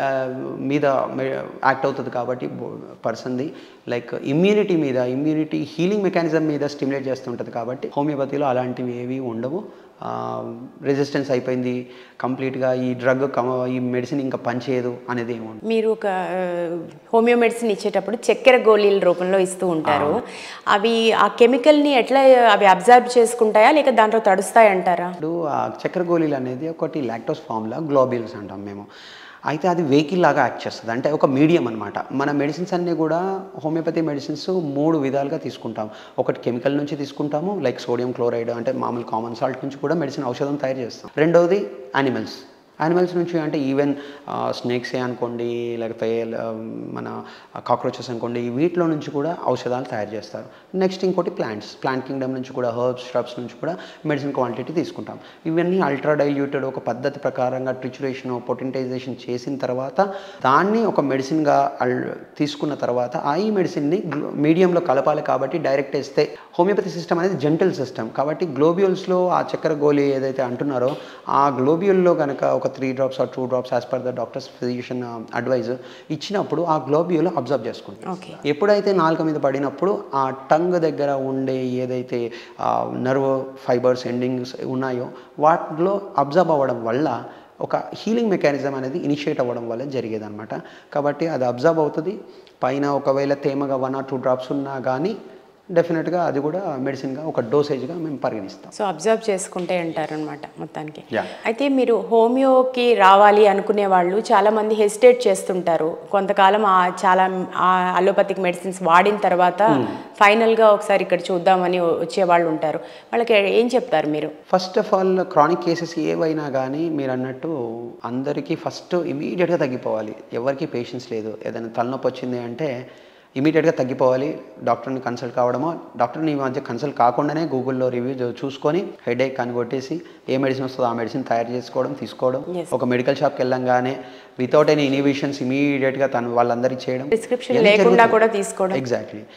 మీద యాక్ట్ అవుతుంది కాబట్టి పర్సన్ది లైక్ ఇమ్యూనిటీ మీద ఇమ్యూనిటీ హీలింగ్ మెకానిజం మీద స్టిమ్యులేట్ చేస్తుంటుంది కాబట్టి హోమియోపతిలో అలాంటివి ఏవి ఉండవు రెసిస్టెన్స్ అయిపోయింది కంప్లీట్గా ఈ డ్రగ్ ఈ మెడిసిన్ ఇంకా పనిచేయదు అనేది ఏమి ఉండదు మీరు ఒక హోమియో మెడిసిన్ ఇచ్చేటప్పుడు చక్కెర గోళీల రూపంలో ఇస్తూ ఉంటారు అవి ఆ కెమికల్ని ఎట్లా అవి అబ్జర్వ్ చేసుకుంటాయా లేక దాంట్లో తడుస్తాయి అంటారా ఇప్పుడు ఆ చక్కెర గోళీలు అనేది ఒకటి లాక్టోస్ ఫామ్లా గ్లోబిల్స్ అంటాం మేము అయితే అది వెహికల్ లాగా యాక్ట్ చేస్తుంది అంటే ఒక మీడియం అనమాట మన మెడిసిన్స్ అన్నీ కూడా హోమియోపతి మెడిసిన్స్ మూడు విధాలుగా తీసుకుంటాం ఒకటి కెమికల్ నుంచి తీసుకుంటాము లైక్ సోడియం క్లోరైడ్ అంటే మామూలు కామన్ సాల్ట్ నుంచి కూడా మెడిసిన్ ఔషధం తయారు చేస్తాం రెండవది యానిమల్స్ యానిమల్స్ నుంచి అంటే ఈవెన్ స్నేక్సే అనుకోండి లేకపోతే ఆ, మన కాక్రోచెస్ అనుకోండి వీటిలో నుంచి కూడా ఔషధాలు తయారు చేస్తారు నెక్స్ట్ ఇంకోటి ప్లాంట్స్ ప్లాంట్ కింగ్డమ్ నుంచి కూడా హర్బ్స్ shrubs నుంచి కూడా మెడిసిన్ క్వాంటిటీ తీసుకుంటాం ఇవన్నీ అల్ట్రా డైల్యూటెడ్ ఒక పద్ధతి ప్రకారంగా ట్రిచురేషన్ పొటెంటైజేషన్ చేసిన తర్వాత దాన్ని ఒక మెడిసిన్గా తీసుకున్న తర్వాత ఆ ఈ మెడిసిన్ని మీడియంలో కలపాలి కాబట్టి డైరెక్ట్ వేస్తే హోమియోపతి సిస్టమ్ అనేది జెంటల్ సిస్టమ్ కాబట్టి గ్లోబ్యూల్స్లో ఆ చక్కెర గోళీ ఏదైతే అంటున్నారో ఆ గ్లోబ్యూల్లో కనుక ఒక three drops or two drops as per the doctors physician advise ఇచ్చినప్పుడు ఆ గ్లోబ్యూల్ అబ్జర్వ్ చేసుకుంటుంది ఓకే ఎప్పుడైతే నాలుక మీద పడినప్పుడు ఆ టంగ్ దగ్గర ఉండే ఏదైతే నర్వ్ ఫైబర్స్ ఎండింగ్స్ ఉన్నాయో వాటిలో అబ్జర్వ్ అవ్వడం వల్ల ఒక హీలింగ్ మెకానిజం అనేది ఇనిషియేట్ అవ్వడం వల్ల జరిగేదన్నమాట కాబట్టి అది అబ్జర్వ్ అవుతుంది పైన ఒకవేళ తేమగా వన్ ఆర్ టూ డ్రాప్స్ ఉన్నా కానీ డెఫినెట్గా అది కూడా మెడిసిన్గా ఒక డోసేజ్గా మేము పరిగణిస్తాం సో అబ్జర్వ్ చేసుకుంటే అంటారనమాట మొత్తానికి Yeah. అయితే మీరు హోమియోకి రావాలి అనుకునే వాళ్ళు చాలా మంది హెసిటేట్ చేస్తుంటారు కొంతకాలం ఆ చాలా ఆ అలోపతిక్ మెడిసిన్స్ వాడిన తర్వాత ఫైనల్గా ఒకసారి ఇక్కడ చూద్దామని వచ్చే వాళ్ళు ఉంటారు వాళ్ళకి ఏం చెప్తారు మీరు first of all chronic cases ఏవైనా కానీ మీరు అన్నట్టు అందరికీ ఫస్ట్ ఇమీడియట్గా తగ్గిపోవాలి ఎవరికి పేషెన్స్ లేదు ఏదైనా తలనొప్పి వచ్చింది అంటే ఇమీడియట్గా తగ్గిపోవాలి డాక్టర్ని కన్సల్ట్ కావడమో డాక్టర్ని ఈ మధ్య కన్సల్ట్ కాకుండానే గూగుల్లో రివ్యూ చూసుకొని హెడేక్ అని కొట్టేసి ఏ మెడిసిన్ వస్తుందో ఆ మెడిసిన్ తయారు చేసుకోవడం తీసుకోవడం Yes. ఒక మెడికల్ షాప్కి వెళ్ళంగానే వితౌట్ ఎనీ ఇనిబిషన్స్ ఇమీడియట్గా తను వాళ్ళందరికీ చేయడం ప్రిస్క్రిప్షన్ ఇవన్నీ లేకుండా జరుగుతుంది. కూడా తీసుకోవడం ఎగ్జాక్ట్లీ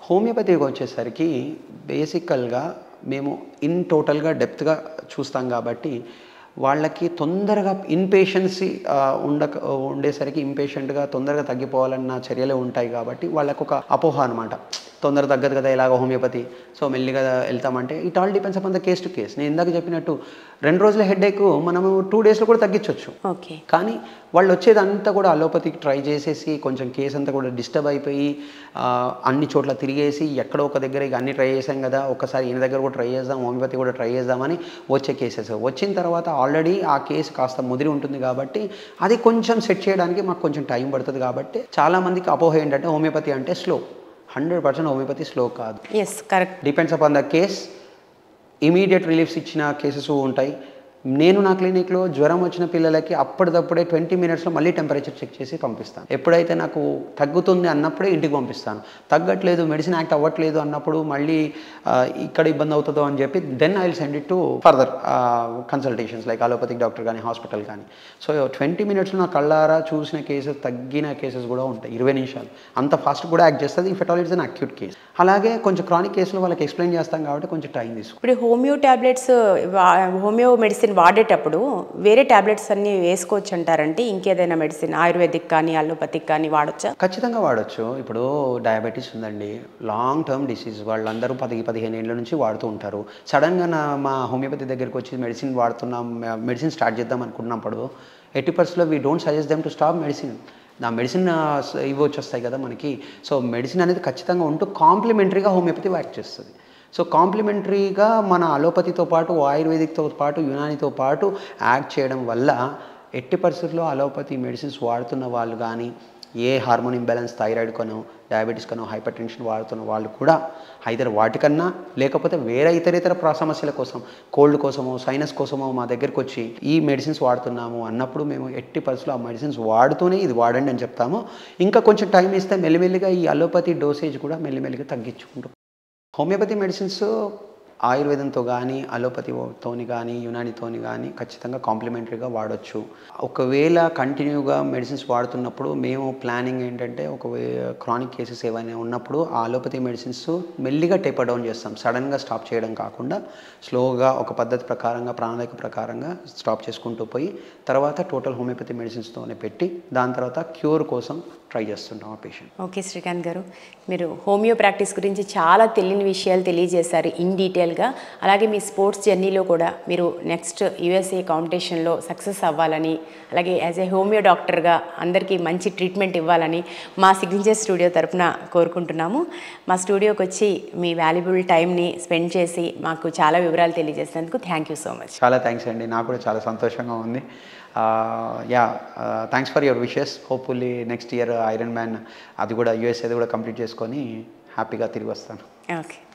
హోమియోపతికి వచ్చేసరికి బేసికల్గా మేము ఇన్ టోటల్గా డెప్త్గా చూస్తాం కాబట్టి వాళ్ళకి తొందరగా ఇన్పేషెన్సీ ఉండక ఉండేసరికి ఇంపేషెంట్గా తొందరగా తగ్గిపోవాలన్న చర్యలు ఉంటాయి కాబట్టి వాళ్ళకు ఒక అపోహ అనమాట తొందర తగ్గదు కదా ఇలాగ హోమియోపతి సో మెల్లిగా వెళ్తామంటే it all depends upon the case to case నేను ఇందాక చెప్పినట్టు రెండు రోజుల హెడేక్ మనము టూ డేస్లో కూడా తగ్గించవచ్చు ఓకే కానీ వాళ్ళు వచ్చేది అంతా కూడా అలోపతికి ట్రై చేసేసి కొంచెం కేసు అంతా కూడా డిస్టర్బ్ అయిపోయి ఆ, అన్ని చోట్ల తిరిగేసి ఎక్కడో ఒక దగ్గర ఇక అన్ని ట్రై చేసాం కదా ఒకసారి ఈయన దగ్గర కూడా ట్రై చేద్దాం హోమియోపతి కూడా ట్రై చేద్దామని వచ్చే కేసెస్ వచ్చిన తర్వాత ఆల్రెడీ ఆ కేసు కాస్త ముదిరి ఉంటుంది కాబట్టి అది కొంచెం సెట్ చేయడానికి మాకు కొంచెం టైం పడుతుంది కాబట్టి చాలామందికి అపోహ ఏంటంటే హోమియోపతి అంటే slow hundred percent homeopathy slow కాదు yes correct depends upon the case immediate reliefs ఇచ్చిన కేసెస్ ఉంటాయి నేను నా క్లినిక్లో జ్వరం వచ్చిన పిల్లలకి అప్పటిదప్పుడే ట్వంటీ మినిట్స్లో మళ్ళీ టెంపరేచర్ చెక్ చేసి పంపిస్తాను ఎప్పుడైతే నాకు తగ్గుతుంది అన్నప్పుడే ఇంటికి పంపిస్తాను తగ్గట్లేదు మెడిసిన్ యాక్ట్ అవ్వట్లేదు అన్నప్పుడు మళ్ళీ ఆ, ఇక్కడ ఇబ్బంది అవుతుందో అని చెప్పి then I will send it to further consultations like allopathic doctor కానీ హాస్పిటల్ కానీ సో ట్వంటీ మినిట్స్లో నా కళ్ళారా చూసిన కేసెస్ తగ్గిన కేసెస్ కూడా ఉంటాయి ఇరవై నిమిషాలు అంత ఫాస్ట్ కూడా యాక్ట్ చేస్తుంది if at all it's an acute case అలాగే కొంచెం క్రానిక్ కేసులో వాళ్ళకి ఎక్స్ప్లెయిన్ చేస్తాం కాబట్టి కొంచెం టైం తీసుకుంటాం ఇప్పుడు హోమియో ట్యాబ్లెట్స్ హోమియో మెడిసిన్ వాడేటప్పుడు వేరే ట్యాబ్లెట్స్ అన్ని వేసుకోవచ్చు అంటారంటే ఇంకేదైనా మెడిసిన్ ఆయుర్వేదిక్ కానీ అలోపతిక్ కానీ వాడొచ్చా ఖచ్చితంగా వాడచ్చు ఇప్పుడు డయాబెటీస్ ఉందండి లాంగ్ టర్మ్ డిసీజ్ వాళ్ళందరూ పది పదిహేను ఏళ్ళ నుంచి వాడుతూ ఉంటారు సడన్గా నా మా హోమియోపతి దగ్గరికి వచ్చి మెడిసిన్ వాడుతున్నాం మెడిసిన్ స్టార్ట్ చేద్దాం అనుకున్నప్పుడు ఎయిటీ పర్సెంట్లో we don't suggest them to stop medicine నా మెడిసిన్ ఇవి వచ్చేస్తాయి కదా మనకి సో మెడిసిన్ అనేది ఖచ్చితంగా ఉంటూ కాంప్లిమెంటరీగా హోమియోపతి వర్క్ చేస్తుంది సో కాంప్లిమెంటరీగా మన అలోపతితో పాటు ఆయుర్వేదిక్తో పాటు యునానితో పాటు యాక్ట్ చేయడం వల్ల ఎట్టి పరిస్థితుల్లో అలోపతి మెడిసిన్స్ వాడుతున్న వాళ్ళు కానీ ఏ హార్మోన్ ఇంబ్యాలెన్స్ థైరాయిడ్ కనో డయాబెటీస్ కనో హైపర్ టెన్షన్ వాడుతున్న వాళ్ళు కూడా ఐదర్ వాటికన్నా లేకపోతే వేరే ఇతర ఇతర ప్రా సమస్యల కోసం కోల్డ్ కోసమో సైనస్ కోసమో మా దగ్గరికి వచ్చి ఈ మెడిసిన్స్ వాడుతున్నాము అన్నప్పుడు మేము ఎట్టి పరిస్థితుల్లో ఆ మెడిసిన్స్ వాడుతూనే ఇది వాడండి అని చెప్తాము ఇంకా కొంచెం టైం ఇస్తే మెల్లిమెల్లిగా ఈ అలోపతి డోసేజ్ కూడా మెల్లిమెల్లిగా తగ్గించుకుంటాం హోమియోపతి మెడిసిన్స్ ఆయుర్వేదంతో కానీ అలోపతితోని కానీ యునానితోని కానీ ఖచ్చితంగా కాంప్లిమెంటరీగా వాడొచ్చు ఒకవేళ కంటిన్యూగా మెడిసిన్స్ వాడుతున్నప్పుడు మేము ప్లానింగ్ ఏంటంటే ఒక క్రానిక్ కేసెస్ ఏవైనా ఉన్నప్పుడు ఆ అలోపతి మెడిసిన్స్ మెల్లిగా టేపర్ డౌన్ చేస్తాం సడన్గా స్టాప్ చేయడం కాకుండా స్లోగా ఒక పద్ధతి ప్రకారంగా ప్రణాళిక ప్రకారంగా స్టాప్ చేసుకుంటూ పోయి తర్వాత టోటల్ హోమియోపతి మెడిసిన్స్తోనే పెట్టి దాని తర్వాత క్యూర్ కోసం ట్రై చేస్తుంటాం ఆ పేషెంట్ ఓకే శ్రీకాంత్ గారు మీరు హోమియో ప్రాక్టీస్ గురించి చాలా తెలియని విషయాలు తెలియజేశారు ఇన్ డీటెయిల్గా అలాగే మీ స్పోర్ట్స్ జర్నీలో కూడా మీరు నెక్స్ట్ యుఎస్ఏ కాంపిటీషన్లో సక్సెస్ అవ్వాలని అలాగే యాజ్ ఏ హోమియో డాక్టర్గా అందరికీ మంచి ట్రీట్మెంట్ ఇవ్వాలని మా సిగ్నేచర్ స్టూడియో తరపున కోరుకుంటున్నాము మా స్టూడియోకి వచ్చి మీ వాల్యుబుల్ టైంని స్పెండ్ చేసి మాకు చాలా వివరాలు తెలియజేసినందుకు థ్యాంక్ యూ సో మచ్ చాలా థ్యాంక్స్ అండి నాకు కూడా చాలా సంతోషంగా ఉంది yeah thanks for your wishes hopefully next year Iron Man అది కూడా యూఎస్ఏది కూడా కంప్లీట్ చేసుకొని హ్యాపీగా తిరిగి వస్తాను ఓకే